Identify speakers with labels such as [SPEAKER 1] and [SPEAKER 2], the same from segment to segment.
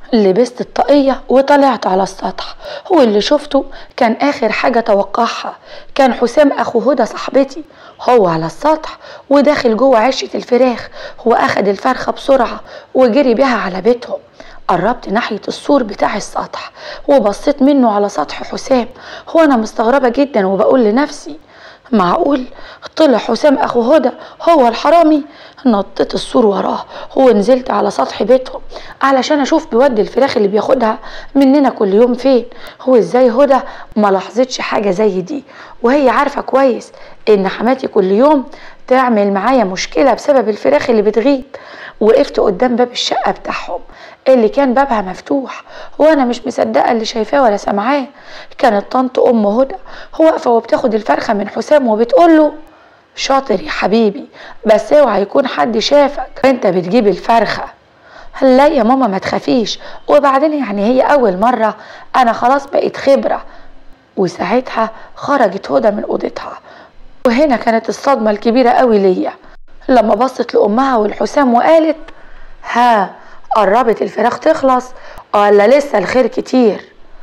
[SPEAKER 1] لبست الطاقية وطلعت على السطح هو اللي شفته كان آخر حاجة توقعها كان حسام أخو هدى صاحبتي هو على السطح وداخل جوه عشة الفراخ هو أخد الفرخة بسرعة وجري بيها على بيتهم قربت ناحية السور بتاع السطح وبصيت منه على سطح حسام هو أنا مستغربة جدا وبقول لنفسي معقول طلع حسام اخو هدى هو الحرامي نطيت السور وراه ونزلت على سطح بيتهم علشان اشوف بيودي الفراخ اللي بياخدها مننا كل يوم فين هو ازاي هدى ما لاحظتش حاجه زي دي وهي عارفه كويس ان حماتي كل يوم تعمل معايا مشكله بسبب الفراخ اللي بتغيب وقفت قدام باب الشقه بتاعهم اللي كان بابها مفتوح وانا مش مصدقه اللي شايفاه ولا سامعاه كانت طنط ام هدى واقفه وبتاخد الفرخه من حسام وبتقول له شاطر يا حبيبي بس اوعى يكون حد شافك انت بتجيب الفرخه لا يا ماما ما تخافيش وبعدين يعني هي اول مره انا خلاص بقيت خبره وساعتها خرجت هدى من اوضتها وهنا كانت الصدمه الكبيره قوي ليا لما بصت لامها والحسام وقالت ها قربت الفراخ تخلص ولا لسه الخير كتير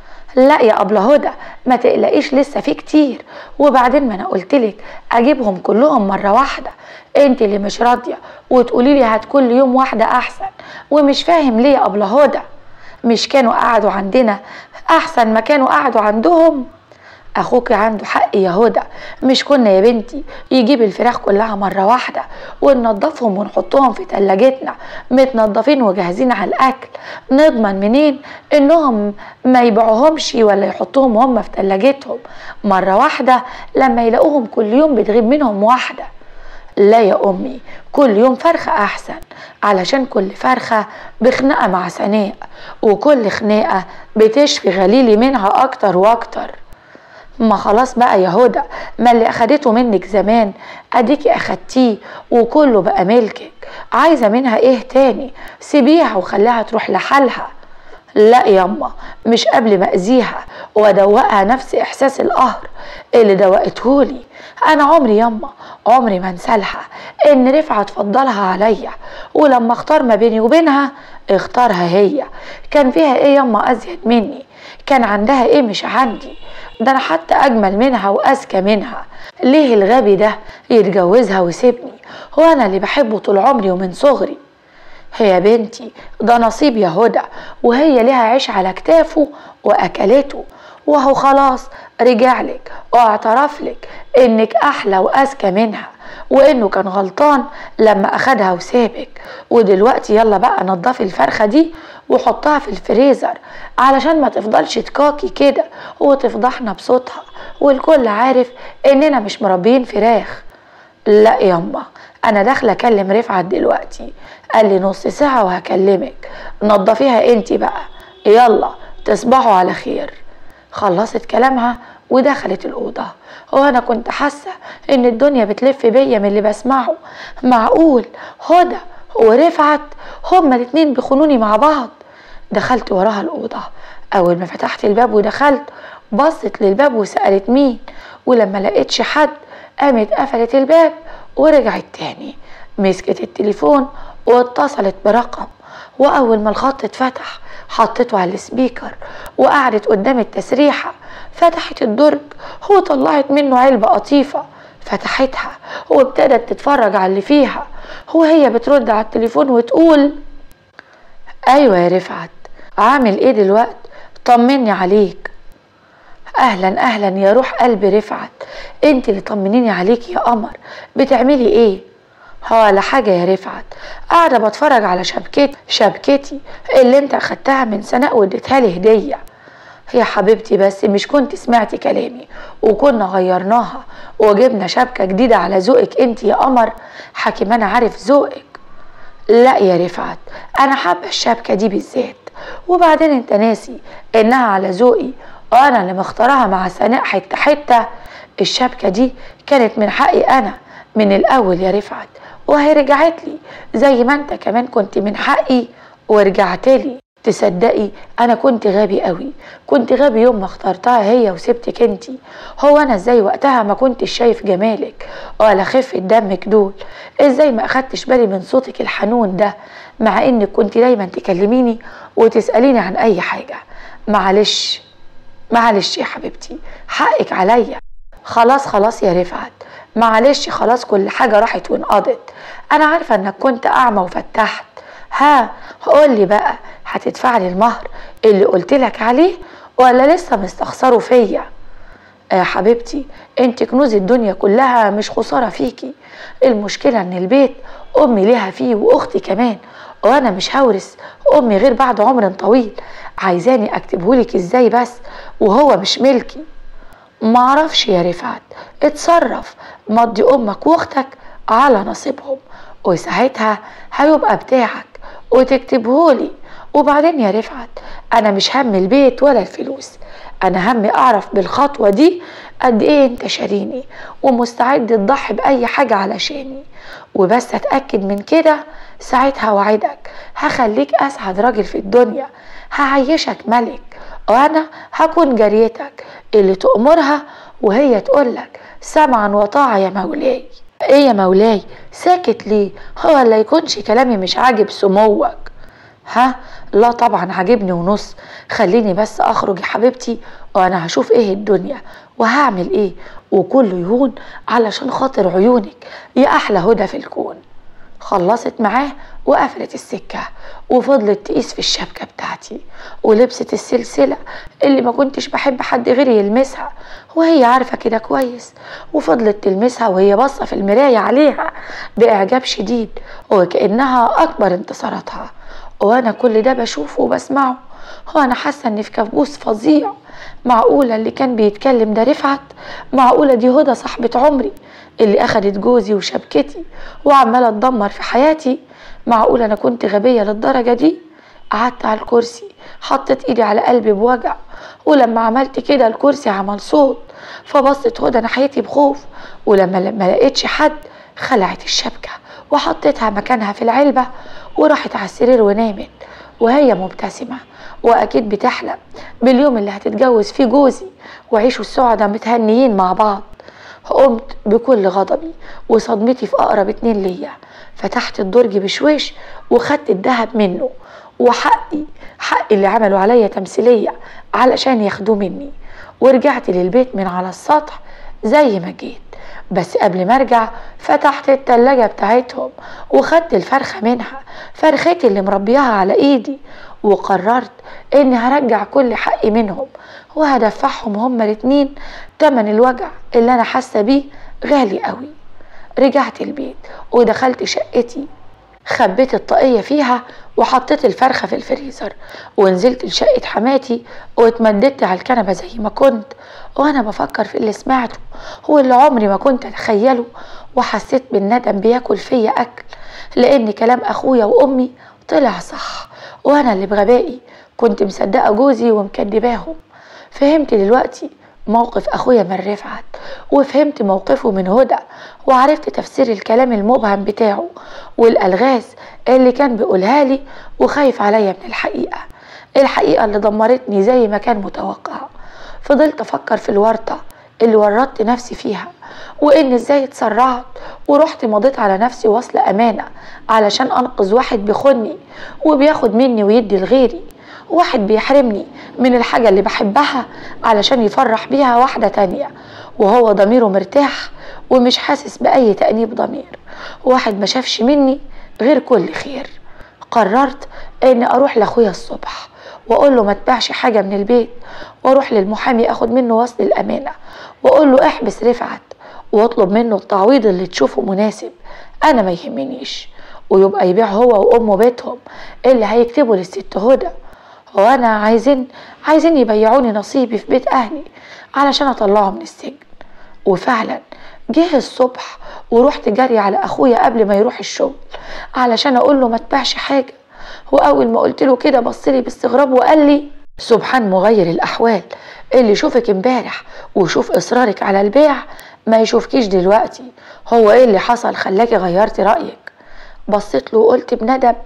[SPEAKER 1] لا يا ابله هدى ما تقلقيش لسه في كتير وبعدين ما انا قلتلك اجيبهم كلهم مره واحده انت اللي مش راضيه وتقولي لي هات كل يوم واحده احسن ومش فاهم ليه يا ابله هدى مش كانوا قعدوا عندنا احسن ما كانوا قعدوا عندهم اخوك عنده حق يا هدى مش كنا يا بنتي يجيب الفراخ كلها مره واحده وننضفهم ونحطهم في تلاجتنا متنضفين وجاهزين على الاكل نضمن منين انهم ما يبيعوهمش ولا يحطوهم هم في تلاجتهم مره واحده لما يلاقوهم كل يوم بتغيب منهم واحده لا يا امي كل يوم فرخه احسن علشان كل فرخه بخناقه مع سناء وكل خناقه بتشفي غليلي منها اكتر واكتر ما خلاص بقى يا هدى ما اللي اخدته منك زمان اديكي اخدتيه وكله بقى ملكك عايزه منها ايه تاني سيبيها وخليها تروح لحالها لا ياما مش قبل ما اذيها وادوقها نفس احساس القهر اللي دوقتهولي انا عمري ياما عمري ما انسالها ان رفعت فضلها عليا ولما اختار ما بيني وبينها اختارها هي كان فيها ايه ياما ازيد مني كان عندها ايه مش عندي ده انا حتى اجمل منها واذكى منها ليه الغبي ده يتجوزها ويسيبني هو انا اللي بحبه طول عمري ومن صغري هي بنتي ده نصيب يا هدى وهي ليها عيش على كتافه واكلته وهو خلاص رجعلك واعترف لك انك احلى واذكى منها وانه كان غلطان لما اخدها وسابك ودلوقتي يلا بقى نضفي الفرخه دي وحطها في الفريزر علشان ما تفضلش تكاكي كده وتفضحنا بصوتها والكل عارف اننا مش مربيين فراخ لا ياما انا داخله اكلم رفعت دلوقتي قال لي نص ساعه وهكلمك نضفيها انتي بقى يلا تصبحوا على خير خلصت كلامها ودخلت الأوضة وأنا كنت حاسة إن الدنيا بتلف بيا من اللي بسمعه معقول هدى ورفعت هما الاتنين بيخونوني مع بعض دخلت وراها الأوضة أول ما فتحت الباب ودخلت بصت للباب وسألت مين ولما لقيتش حد قامت قفلت الباب ورجعت تاني مسكت التليفون واتصلت برقم وأول ما الخط اتفتح حطيته على السبيكر وقعدت قدام التسريحة فتحت الدرج وطلعت منه علبة قطيفة فتحتها وابتدت تتفرج على اللي فيها وهي بترد على التليفون وتقول ايوه يا رفعت عامل ايه دلوقت طمني عليك اهلا اهلا يا روح قلبي رفعت انت اللي طمنيني عليك يا قمر بتعملي ايه ولا حاجة يا رفعت قاعدة بتفرج على شبكتي شبكتي اللي انت اخدتها من سناء واديتها لي هدية يا حبيبتي بس مش كنت سمعتي كلامي وكنا غيرناها وجبنا شبكة جديدة على ذوقك انت يا قمر حكيم انا عارف ذوقك لا يا رفعت انا حابة الشبكة دي بالذات وبعدين انت ناسي انها على ذوقي وانا اللي مختارها مع سناء حتة حتة الشبكة دي كانت من حقي انا من الاول يا رفعت وهي رجعت لي زي ما انت كمان كنت من حقي ورجعت لي تصدقي انا كنت غبي قوي كنت غبي يوم ما اخترتها هي وسبتك انتي هو انا ازاي وقتها ما كنتش شايف جمالك ولا خفة دمك دول ازاي ما اخدتش بالي من صوتك الحنون ده مع انك كنت دايما تكلميني وتسأليني عن اي حاجة معلش معلش يا حبيبتي حقك عليا خلاص خلاص يا رفعت معلش خلاص كل حاجة راحت وانقضت انا عارفة انك كنت اعمى وفتحت ها قولي بقى هتدفع لي المهر اللي قلتلك عليه ولا لسه مستخسره فيا يا حبيبتي انت كنوز الدنيا كلها مش خسارة فيكي المشكلة ان البيت امي ليها فيه واختي كمان وانا مش هورث امي غير بعد عمر طويل عايزاني اكتبهولك ازاي بس وهو مش ملكي معرفش يا رفعت اتصرف مضي امك واختك على نصيبهم وساعتها هيبقى بتاعك وتكتبهولي وبعدين يا رفعت انا مش هم البيت ولا الفلوس انا همي اعرف بالخطوة دي قد ايه انت شاريني ومستعد تضحي باي حاجة علشاني وبس اتأكد من كده ساعتها وعدك هخليك اسعد راجل في الدنيا هعيشك ملك وانا هكون جاريتك اللي تأمرها وهي تقولك سمعا وطاعة يا مولاي ايه يا مولاي ساكت ليه هو اللي يكونش كلامي مش عاجب سموك ها لا طبعا عاجبني ونص خليني بس اخرج يا حبيبتي وانا هشوف ايه الدنيا وهعمل ايه وكله يهون علشان خاطر عيونك يا احلى هدى في الكون خلصت معاه وقفلت السكة وفضلت تقيس في الشبكة بتاعتي ولبست السلسلة اللي ما كنتش بحب حد غيري يلمسها وهي عارفة كده كويس وفضلت تلمسها وهي باصة في المراية عليها بإعجاب شديد وكأنها أكبر انتصاراتها وأنا كل ده بشوفه وبسمعه وأنا حاسة إني في كابوس فظيع معقولة اللي كان بيتكلم ده رفعت معقولة دي هدى صاحبة عمري اللي أخدت جوزي وشبكتي وعمالة تدمر في حياتي معقولة أنا كنت غبية للدرجة دي قعدت على الكرسي حطيت ايدي على قلبي بوجع ولما عملت كده الكرسي عمل صوت فبصت هدى ناحيتي بخوف ولما ما لقيتش حد خلعت الشبكة وحطيتها مكانها في العلبة وراحت على السرير ونامت وهي مبتسمة وأكيد بتحلم باليوم اللي هتتجوز فيه جوزي وعيشوا السعداء متهنيين مع بعض قمت بكل غضبي وصدمتي في أقرب اتنين ليا فتحت الدرج بشويش وخدت الدهب منه وحقي حقي اللي عملوا عليا تمثيلية علشان ياخدوه مني ورجعت للبيت من على السطح زي ما جيت بس قبل ما ارجع فتحت التلاجة بتاعتهم وخدت الفرخة منها فرختي اللي مربياها على ايدي وقررت اني هرجع كل حقي منهم وهدفعهم هما الاتنين تمن الوجع اللي انا حاسة بيه غالي قوي رجعت البيت ودخلت شقتي خبيت الطاقية فيها وحطيت الفرخة في الفريزر ونزلت لشقة حماتي واتمددت على الكنبة زي ما كنت وانا بفكر في اللي سمعته هو اللي عمري ما كنت اتخيله وحسيت بالندم بياكل فيا اكل لان كلام اخويا وامي طلع صح وانا اللي بغبائي كنت مصدقة جوزي ومكدباهم فهمت دلوقتي موقف اخويا من رفعت وفهمت موقفه من هدى وعرفت تفسير الكلام المبهم بتاعه والالغاز اللي كان بيقولها لي وخايف عليا من الحقيقه الحقيقه اللي دمرتني زي ما كان متوقع فضلت افكر في الورطه اللي ورطت نفسي فيها وان ازاي اتسرعت ورحت مضيت على نفسي وصل امانه علشان انقذ واحد بيخوني وبياخد مني ويدي لغيري واحد بيحرمني من الحاجة اللي بحبها علشان يفرح بيها واحدة تانية وهو ضميره مرتاح ومش حاسس بأي تأنيب ضمير واحد ما شافش مني غير كل خير قررت اني اروح لاخويا الصبح واقول له ما تبيعش حاجه من البيت واروح للمحامي اخد منه وصل الامانه واقول له احبس رفعت واطلب منه التعويض اللي تشوفه مناسب انا ما يهمنيش ويبقى يبيع هو وامه بيتهم اللي هيكتبوا للست هدى وانا عايزين عايزين يبيعوني نصيبي في بيت اهلي علشان اطلعه من السجن وفعلا جه الصبح ورحت جري على اخويا قبل ما يروح الشغل علشان اقول له ما تبيعش حاجه واول ما قلت له كده بص لي باستغراب وقال لي سبحان مغير الاحوال اللي يشوفك امبارح ويشوف اصرارك على البيع ما يشوفكيش دلوقتي هو ايه اللي حصل خلاكي غيرتي رايك بصيت له وقلت بندم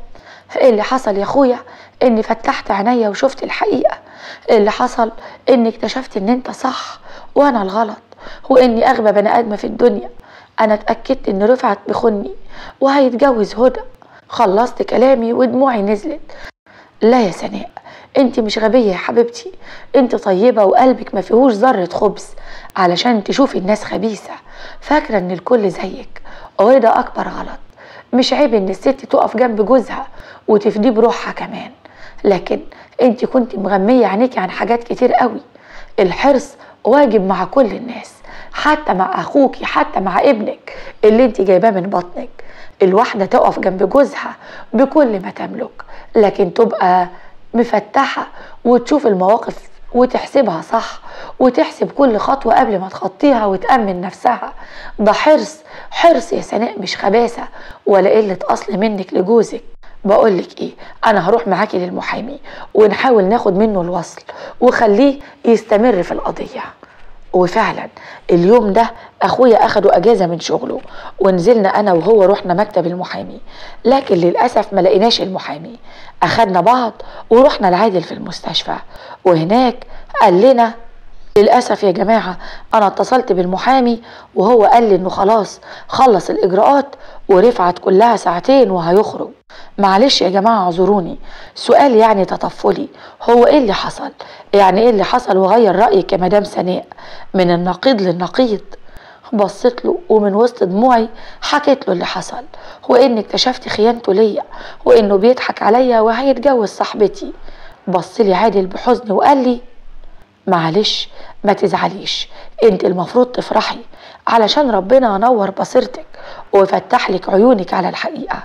[SPEAKER 1] اللي حصل يا اخويا اني فتحت عينيا وشفت الحقيقه اللي حصل اني اكتشفت ان انت صح وانا الغلط واني اغبى بني ادمه في الدنيا انا اتاكدت ان رفعت بخني وهيتجوز هدى خلصت كلامي ودموعي نزلت لا يا سناء انت مش غبية يا حبيبتي انت طيبة وقلبك ما فيهوش ذرة خبز علشان تشوفي الناس خبيثة فاكرة ان الكل زيك وده اكبر غلط مش عيب ان الست تقف جنب جوزها وتفديه بروحها كمان لكن انت كنت مغمية عينيكي عن حاجات كتير قوي الحرص واجب مع كل الناس حتى مع اخوكي حتى مع ابنك اللي انت جايباه من بطنك الواحدة تقف جنب جوزها بكل ما تملك لكن تبقى مفتحة وتشوف المواقف وتحسبها صح وتحسب كل خطوة قبل ما تخطيها وتأمن نفسها ده حرص حرص يا سناء مش خباثة ولا قلة أصل منك لجوزك بقولك ايه انا هروح معاكي للمحامي ونحاول ناخد منه الوصل وخليه يستمر في القضيه وفعلا اليوم ده اخويا اخدوا اجازه من شغله ونزلنا انا وهو رحنا مكتب المحامي لكن للاسف ما لقيناش المحامي اخدنا بعض ورحنا العادل في المستشفى وهناك قال لنا للأسف يا جماعة أنا اتصلت بالمحامي وهو قال لي إنه خلاص خلص الإجراءات ورفعت كلها ساعتين وهيخرج معلش يا جماعة اعذروني سؤال يعني تطفلي هو إيه اللي حصل يعني إيه اللي حصل وغير رأيك يا مدام سناء من النقيض للنقيض بصيت له ومن وسط دموعي حكيت له اللي حصل وإني اكتشفت خيانته ليا وإنه بيضحك عليا وهيتجوز صاحبتي بصلي عادل بحزن وقال لي معلش ما تزعليش انت المفروض تفرحي علشان ربنا نور بصيرتك وفتح لك عيونك على الحقيقة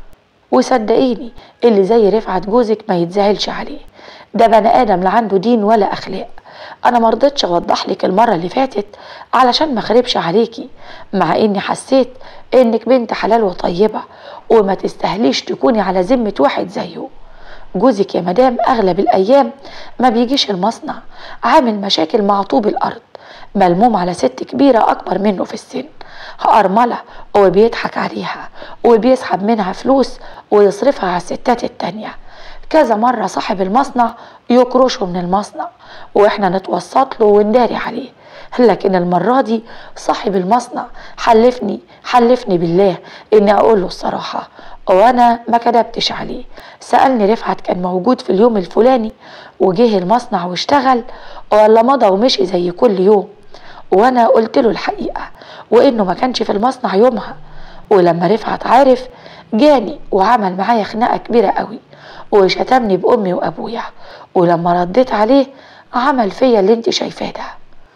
[SPEAKER 1] وصدقيني اللي زي رفعت جوزك ما يتزعلش عليه ده بني ادم لا عنده دين ولا اخلاق انا مرضتش اوضح لك المره اللي فاتت علشان ما اخربش عليكي مع اني حسيت انك بنت حلال وطيبه وما تستاهليش تكوني على ذمه واحد زيه جوزك يا مدام اغلب الايام ما بيجيش المصنع عامل مشاكل مع طوب الارض ملموم على ست كبيره اكبر منه في السن أرملة وبيضحك عليها وبيسحب منها فلوس ويصرفها على الستات التانية كذا مرة صاحب المصنع يكرشه من المصنع واحنا نتوسط له ونداري عليه لكن المرة دي صاحب المصنع حلفني حلفني بالله اني اقول له الصراحة وانا ما كدبتش عليه سألني رفعت كان موجود في اليوم الفلاني وجه المصنع واشتغل ولا مضى ومشي زي كل يوم وانا قلت له الحقيقة وانه ما كانش في المصنع يومها ولما رفعت عارف جاني وعمل معايا خناقة كبيرة قوي وشتمني بأمي وأبويا ولما رديت عليه عمل فيا اللي انت شايفاه ده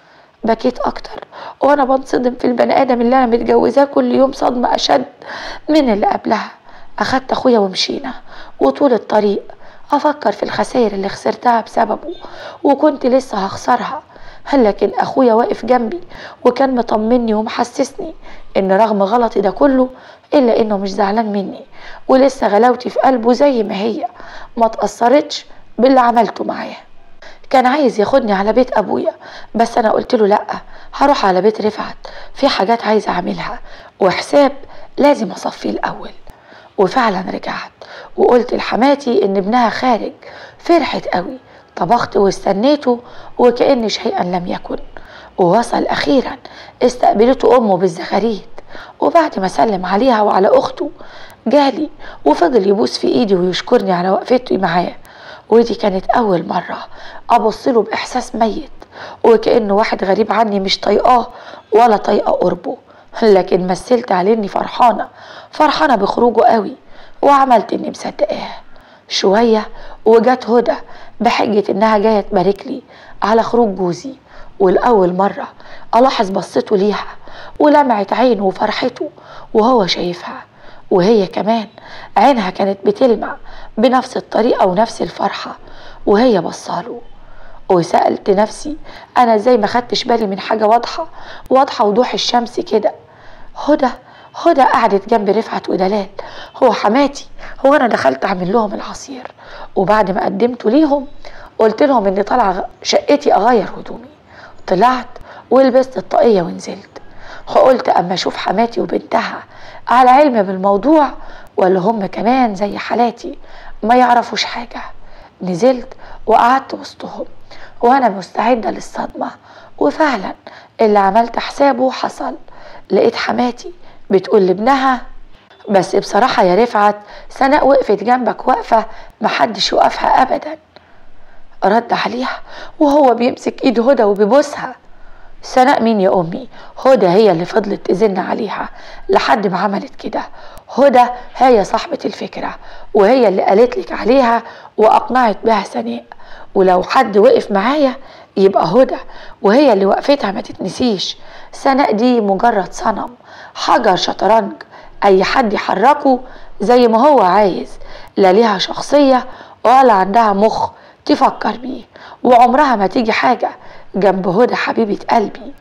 [SPEAKER 1] بكيت اكتر وانا بنصدم في البني ادم اللي انا متجوزاه كل يوم صدمة اشد من اللي قبلها اخدت اخويا ومشينا وطول الطريق افكر في الخسائر اللي خسرتها بسببه وكنت لسه هخسرها لكن اخويا واقف جنبي وكان مطمني ومحسسني ان رغم غلطي ده كله الا انه مش زعلان مني ولسه غلاوتي في قلبه زي ما هي ما تأثرتش باللي عملته معاه كان عايز ياخدني على بيت ابويا بس انا قلت له لا هروح على بيت رفعت في حاجات عايزه اعملها وحساب لازم اصفيه الاول وفعلا رجعت وقلت لحماتي ان ابنها خارج فرحت قوي طبخت واستنيته وكأن شيئا لم يكن ووصل أخيرا استقبلته أمه بالزغاريد وبعد ما سلم عليها وعلى أخته جالي وفضل يبوس في إيدي ويشكرني على وقفتي معاه ودي كانت أول مرة أبص له بإحساس ميت وكأنه واحد غريب عني مش طايقاه ولا طايقة قربه لكن مثلت عليه إني فرحانة فرحانة بخروجه قوي وعملت إني مصدقاه شوية وجت هدى بحجة إنها جاية تبارك لي على خروج جوزي والأول مرة ألاحظ بصته ليها ولمعت عينه وفرحته وهو شايفها وهي كمان عينها كانت بتلمع بنفس الطريقة ونفس الفرحة وهي بصاله وسألت نفسي أنا إزاي ما خدتش بالي من حاجة واضحة واضحة وضوح الشمس كده هدى هدى قعدت جنب رفعت ودلال هو حماتي هو انا دخلت اعمل لهم العصير وبعد ما قدمته ليهم قلت لهم اني طالعه شقتي اغير هدومي طلعت ولبست الطاقيه ونزلت وقلت اما اشوف حماتي وبنتها على علم بالموضوع ولا هم كمان زي حالاتي ما يعرفوش حاجة نزلت وقعدت وسطهم وانا مستعدة للصدمة وفعلا اللي عملت حسابه حصل لقيت حماتي بتقول لابنها بس بصراحة يا رفعت سناء وقفت جنبك واقفة محدش يوقفها أبدا رد عليها وهو بيمسك ايد هدى وبيبوسها سناء مين يا امي هدى هي اللي فضلت تزن عليها لحد ما عملت كده هدى هي صاحبة الفكرة وهي اللي قالت لك عليها واقنعت بها سناء ولو حد وقف معايا يبقى هدى وهي اللي وقفتها ما تتنسيش سناء دي مجرد صنم حجر شطرنج اي حد يحركه زي ما هو عايز لا ليها شخصية ولا عندها مخ تفكر بيه وعمرها ما تيجي حاجة جنب هدى حبيبة قلبي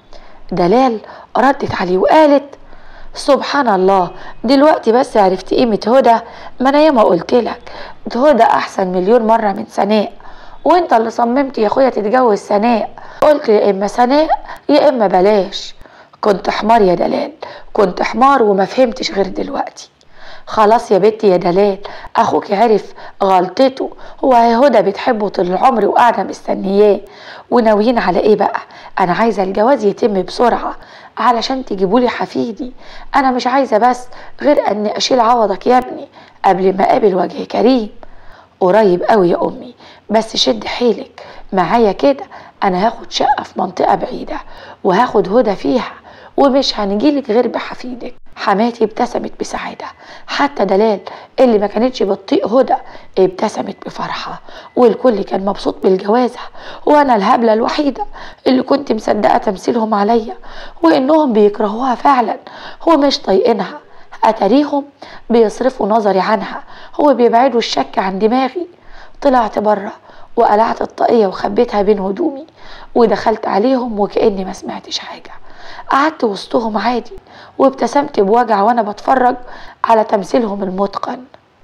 [SPEAKER 1] دلال ردت عليه وقالت سبحان الله دلوقتي بس عرفت قيمة هدى ما انا ياما قلت لك هدى احسن مليون مرة من سناء وانت اللي صممت يا اخويا تتجوز سناء قلت يا اما سناء يا اما بلاش كنت حمار يا دلال كنت حمار وما فهمتش غير دلوقتي خلاص يا بنتي يا دلال اخوك عرف غلطته هو هدى بتحبه طول العمر وقاعده مستنياه وناويين على ايه بقى انا عايزه الجواز يتم بسرعه علشان تجيبولي حفيدي انا مش عايزه بس غير اني اشيل عوضك يا ابني قبل ما اقابل وجه كريم قريب قوي يا امي بس شد حيلك معايا كده انا هاخد شقه في منطقه بعيده وهاخد هدى فيها ومش هنجيلك غير بحفيدك حماتي ابتسمت بسعادة حتى دلال اللي ما كانتش بتطيق هدى ابتسمت بفرحة والكل كان مبسوط بالجوازة وانا الهبلة الوحيدة اللي كنت مصدقة تمثيلهم عليا وانهم بيكرهوها فعلا ومش طايقينها اتاريهم بيصرفوا نظري عنها هو بيبعدوا الشك عن دماغي طلعت بره وقلعت الطاقية وخبيتها بين هدومي ودخلت عليهم وكأني ما سمعتش حاجة قعدت وسطهم عادي وابتسمت بوجع وانا بتفرج على تمثيلهم المتقن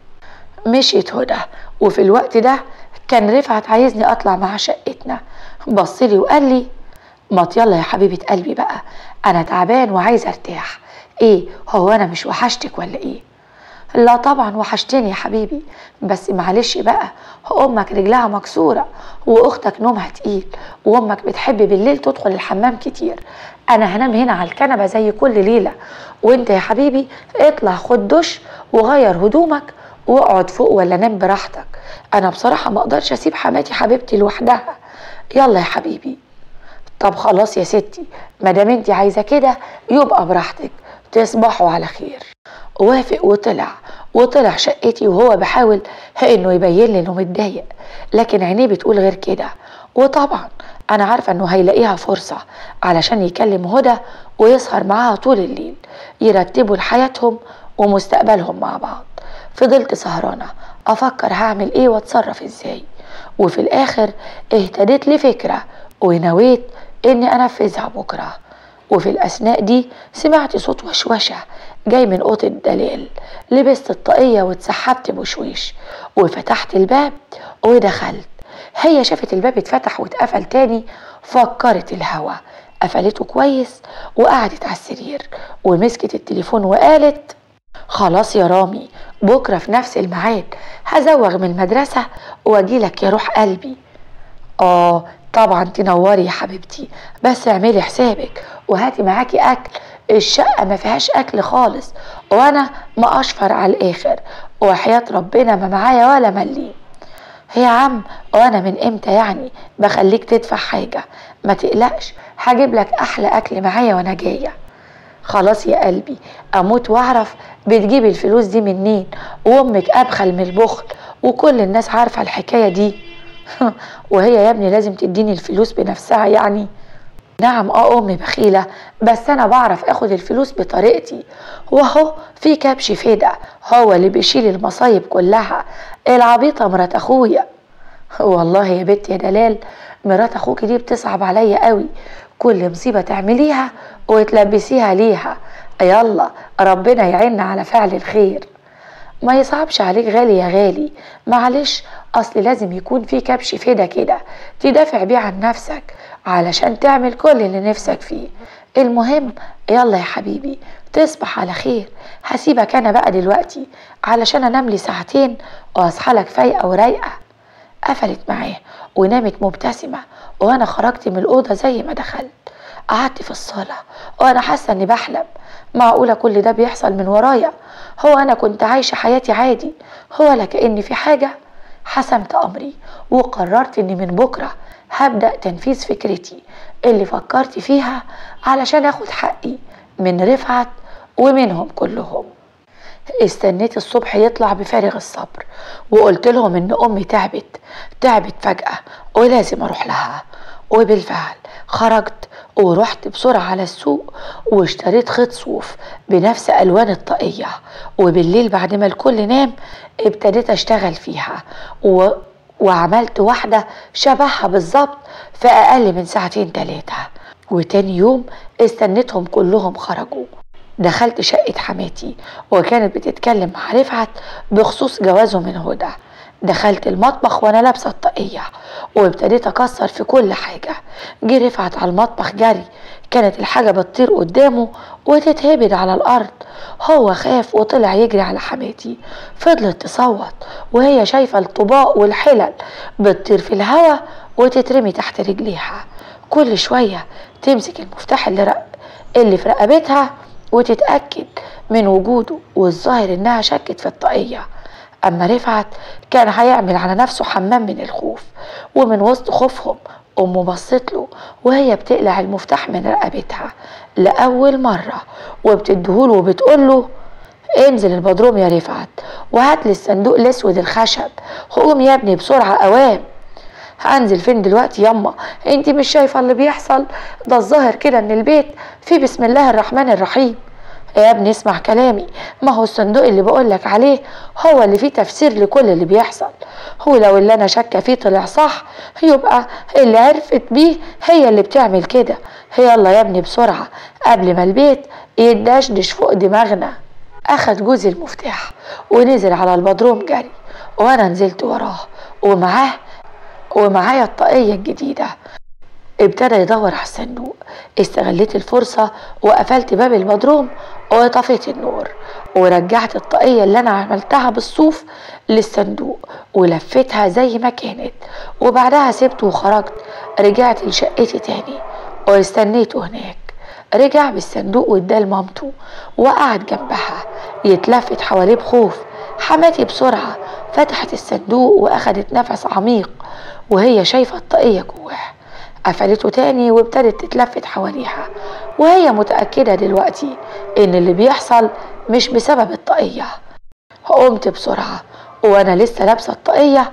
[SPEAKER 1] مشيت هدى وفي الوقت ده كان رفعت عايزني اطلع مع شقتنا بصلي وقال لي ما يلا يا حبيبة قلبي بقى انا تعبان وعايز ارتاح ايه هو انا مش وحشتك ولا ايه لا طبعا وحشتني يا حبيبي بس معلش بقى امك رجلها مكسوره واختك نومها تقيل وامك بتحب بالليل تدخل الحمام كتير انا هنام هنا على الكنبه زي كل ليله وانت يا حبيبي اطلع خد دش وغير هدومك واقعد فوق ولا نام براحتك انا بصراحه ما اقدرش اسيب حماتي حبيبتي لوحدها يلا يا حبيبي طب خلاص يا ستي ما دام انت عايزه كده يبقى براحتك تصبحوا على خير وافق وطلع وطلع شقتي وهو بحاول انه يبين لي انه متضايق لكن عينيه بتقول غير كده وطبعا انا عارفه انه هيلاقيها فرصه علشان يكلم هدى ويسهر معاها طول الليل يرتبوا لحياتهم ومستقبلهم مع بعض فضلت سهرانه افكر هعمل ايه واتصرف ازاي وفي الاخر اهتديت لفكره ونويت اني انفذها بكره وفي الأثناء دي سمعت صوت وشوشة جاي من أوضة دلال لبست الطاقية واتسحبت بشويش وفتحت الباب ودخلت هي شافت الباب اتفتح واتقفل تاني فكرت الهوا قفلته كويس وقعدت على السرير ومسكت التليفون وقالت خلاص يا رامي بكرة في نفس الميعاد هزوغ من المدرسة واجيلك يا روح قلبي اه طبعا تنوري يا حبيبتي بس اعملي حسابك وهاتي معاكي اكل الشقة ما فيهاش اكل خالص وانا ما اشفر على الاخر وحياة ربنا ما معايا ولا مليم يا عم وانا من امتى يعني بخليك تدفع حاجة ما تقلقش هجيب لك احلى اكل معايا وانا جايه خلاص يا قلبي اموت واعرف بتجيب الفلوس دي منين وامك ابخل من البخل وكل الناس عارفه الحكايه دي وهي يا ابني لازم تديني الفلوس بنفسها يعني نعم اه امي بخيله بس انا بعرف اخد الفلوس بطريقتي وهو في كبش فدا هو اللي بيشيل المصايب كلها العبيطه مرات اخويا والله يا بنت يا دلال مرات اخوك دي بتصعب عليا قوي كل مصيبه تعمليها وتلبسيها ليها يلا ربنا يعيننا على فعل الخير ما يصعبش عليك غالي يا غالي معلش اصل لازم يكون في كبش فدا كده تدافع بيه عن نفسك علشان تعمل كل اللي نفسك فيه المهم يلا يا حبيبي تصبح على خير هسيبك انا بقى دلوقتي علشان انام لي ساعتين واصحى لك فايقه ورايقه قفلت معاه ونامت مبتسمه وانا خرجت من الاوضه زي ما دخلت قعدت في الصاله وانا حاسه اني بحلم معقوله كل ده بيحصل من ورايا هو انا كنت عايشه حياتي عادي هو لا كاني في حاجه حسمت امري وقررت اني من بكره هبدا تنفيذ فكرتي اللي فكرت فيها علشان اخد حقي من رفعت ومنهم كلهم استنيت الصبح يطلع بفارغ الصبر وقلت لهم ان امي تعبت تعبت فجأة ولازم اروح لها وبالفعل خرجت ورحت بسرعة على السوق واشتريت خيط صوف بنفس ألوان الطاقية وبالليل بعد ما الكل نام ابتديت أشتغل فيها و... وعملت واحدة شبهها بالظبط في أقل من ساعتين تلاتة وتاني يوم استنيتهم كلهم خرجوا دخلت شقة حماتي وكانت بتتكلم مع رفعت بخصوص جوازه من هدى دخلت المطبخ وانا لابسه الطاقيه وابتديت اكسر في كل حاجه جه رفعت على المطبخ جري كانت الحاجه بتطير قدامه وتتهبد على الارض هو خاف وطلع يجري على حماتي فضلت تصوت وهي شايفه الطباق والحلل بتطير في الهوا وتترمي تحت رجليها كل شويه تمسك المفتاح اللي رق اللي في رقبتها وتتاكد من وجوده والظاهر انها شكت في الطاقيه أما رفعت كان هيعمل على نفسه حمام من الخوف ومن وسط خوفهم أمه بصت له وهي بتقلع المفتاح من رقبتها لأول مرة وبتديهوله وبتقول له انزل البدروم يا رفعت وهات لي الصندوق الاسود الخشب قوم يا ابني بسرعة أوام هنزل فين دلوقتي ياما انت مش شايفة اللي بيحصل ده الظاهر كده ان البيت فيه بسم الله الرحمن الرحيم يا ابني اسمع كلامي ما هو الصندوق اللي بقولك عليه هو اللي فيه تفسير لكل اللي بيحصل هو لو اللي انا شاكه فيه طلع صح يبقى اللي عرفت بيه هي اللي بتعمل كده يلا يا ابني بسرعه قبل ما البيت يدشدش فوق دماغنا اخد جوزي المفتاح ونزل على البدروم جري وانا نزلت وراه ومعاه ومعايا الطاقيه الجديده ابتدى يدور على الصندوق استغليت الفرصة وقفلت باب البدروم وطفيت النور ورجعت الطاقية اللي أنا عملتها بالصوف للصندوق ولفتها زي ما كانت وبعدها سبته وخرجت رجعت لشقتي تاني واستنيته هناك رجع بالصندوق واداه لمامته وقعد جنبها يتلفت حواليه بخوف حماتي بسرعة فتحت الصندوق وأخدت نفس عميق وهي شايفة الطاقية جواه قفلته تاني وابتدت تتلفت حواليها وهي متأكدة دلوقتي إن اللي بيحصل مش بسبب الطاقية قمت بسرعة وأنا لسه لابسة الطاقية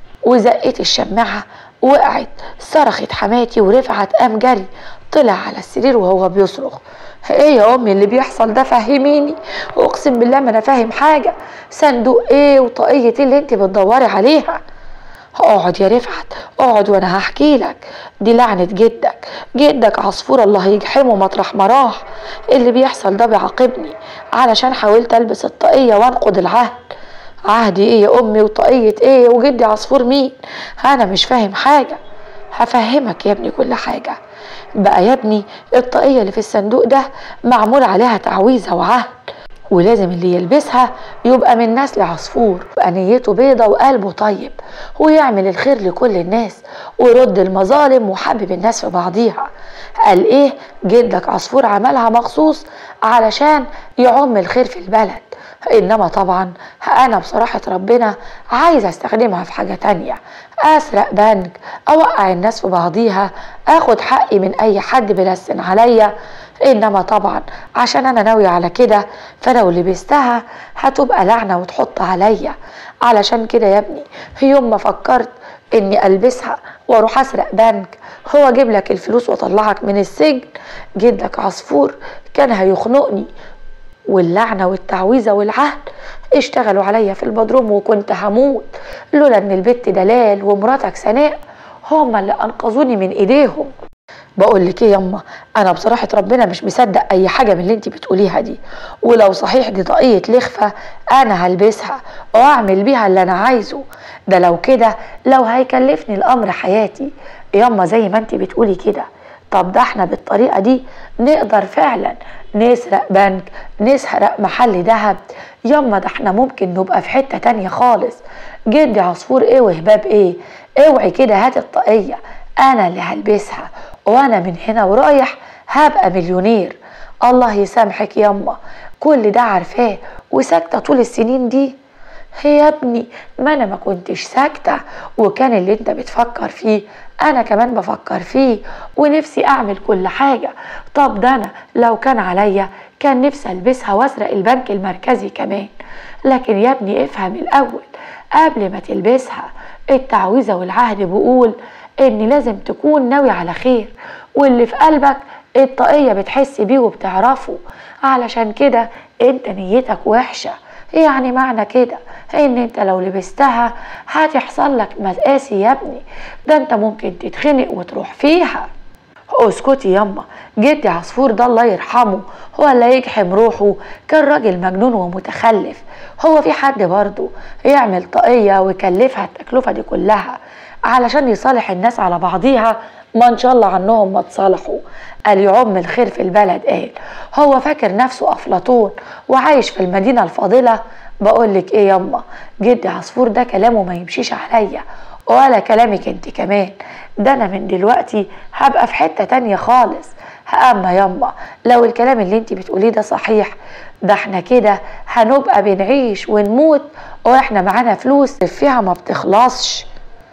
[SPEAKER 1] وزقيت الشماعة وقعت صرخت حماتي ورفعت قام جري طلع على السرير وهو بيصرخ ايه يا امي اللي بيحصل ده فهميني اقسم بالله ما انا فاهم حاجه صندوق ايه وطاقيه ايه اللي انت بتدوري عليها اقعد يا رفعت اقعد وانا هحكي لك دي لعنة جدك جدك عصفور الله يجحمه مطرح ما راح اللي بيحصل ده بيعاقبني علشان حاولت البس الطاقية وانقض العهد عهدي ايه يا امي وطاقية ايه وجدي عصفور مين انا مش فاهم حاجة هفهمك يا ابني كل حاجة بقى يا ابني الطاقية اللي في الصندوق ده معمول عليها تعويذة وعهد ولازم اللي يلبسها يبقى من نسل عصفور يبقى نيته بيضة وقلبه طيب ويعمل الخير لكل الناس ويرد المظالم وحبب الناس في بعضيها قال ايه جدك عصفور عملها مخصوص علشان يعم الخير في البلد انما طبعا انا بصراحة ربنا عايزة استخدمها في حاجة تانية اسرق بنك اوقع الناس في بعضيها اخد حقي من اي حد بيلسن عليا انما طبعا عشان انا ناوية على كده فلو لبستها هتبقى لعنة وتحط عليا علشان كده يا ابني يوم ما فكرت اني البسها واروح اسرق بنك هو اجيب لك الفلوس واطلعك من السجن جدك عصفور كان هيخنقني واللعنة والتعويذة والعهد اشتغلوا عليا في البدروم وكنت هموت لولا ان البت دلال ومراتك سناء هما اللي انقذوني من ايديهم بقول لك ايه يما انا بصراحه ربنا مش مصدق اي حاجه من اللي انت بتقوليها دي ولو صحيح دي طاقيه لخفه انا هلبسها واعمل بيها اللي انا عايزه ده لو كده لو هيكلفني الامر حياتي يما زي ما انت بتقولي كده طب ده احنا بالطريقه دي نقدر فعلا نسرق بنك نسرق محل ذهب يما ده احنا ممكن نبقى في حته تانية خالص جدي عصفور ايه وهباب ايه اوعي كده هات الطاقيه انا اللي هلبسها وانا من هنا ورايح هبقى مليونير الله يسامحك يما كل ده عارفاه وساكته طول السنين دي يا ابني ما انا ما كنتش ساكته وكان اللي انت بتفكر فيه انا كمان بفكر فيه ونفسي اعمل كل حاجه طب ده انا لو كان عليا كان نفسي البسها واسرق البنك المركزي كمان لكن يا ابني افهم الاول قبل ما تلبسها التعويذه والعهد بيقول ان لازم تكون ناوي على خير واللي في قلبك الطاقية بتحس بيه وبتعرفه علشان كده انت نيتك وحشة يعني معنى كده ان انت لو لبستها هتحصل لك مقاسي يا ابني ده انت ممكن تتخنق وتروح فيها اسكتي يما جدي عصفور ده الله يرحمه هو اللي يجحم روحه كان راجل مجنون ومتخلف هو في حد برضه يعمل طاقية ويكلفها التكلفة دي كلها علشان يصالح الناس على بعضيها ما ان شاء الله عنهم ما تصالحوا قال يعم الخير في البلد قال هو فاكر نفسه افلاطون وعايش في المدينه الفاضله بقول لك ايه يما جدي عصفور ده كلامه ما يمشيش عليا ولا كلامك انت كمان ده انا من دلوقتي هبقى في حته تانية خالص اما يما لو الكلام اللي انت بتقوليه ده صحيح ده احنا كده هنبقى بنعيش ونموت واحنا معانا فلوس فيها ما بتخلصش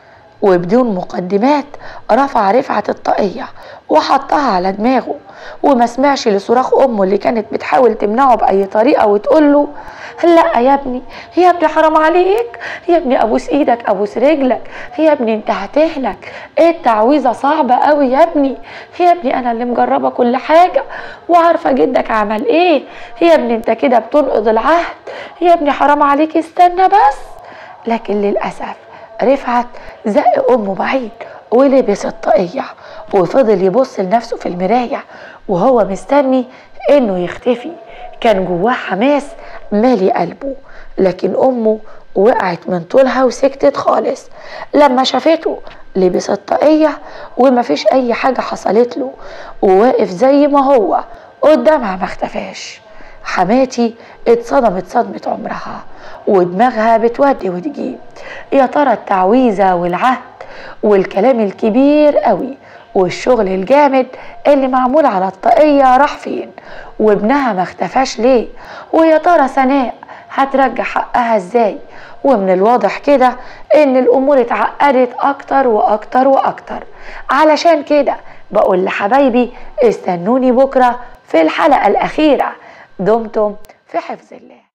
[SPEAKER 1] وبدون مقدمات رفع رفعة الطاقية وحطها على دماغه وما سمعش لصراخ امه اللي كانت بتحاول تمنعه باي طريقه وتقول له لا يا ابني يا ابني حرام عليك يا ابني ابوس ايدك ابوس رجلك يا ابني انت هتهلك ايه التعويذه صعبه قوي يا ابني يا ابني انا اللي مجربه كل حاجه وعارفه جدك عمل ايه يا ابني انت كده بتنقض العهد يا ابني حرام عليك استنى بس لكن للاسف رفعت زق امه بعيد ولبس الطاقيه وفضل يبص لنفسه في المرايه وهو مستني انه يختفي كان جواه حماس مالي قلبه لكن امه وقعت من طولها وسكتت خالص لما شافته لبس الطاقية ومفيش أي حاجة حصلت له وواقف زي ما هو قدامها ما اختفاش حماتي اتصدمت صدمة عمرها ودماغها بتودي وتجيب يا ترى التعويذة والعهد والكلام الكبير قوي والشغل الجامد اللي معمول على الطاقية راح فين وابنها ما اختفاش ليه ويا ترى سناء هترجع حقها ازاي ومن الواضح كده ان الامور اتعقدت اكتر واكتر واكتر علشان كده بقول لحبايبي استنوني بكرة في الحلقة الاخيرة دمتم في حفظ الله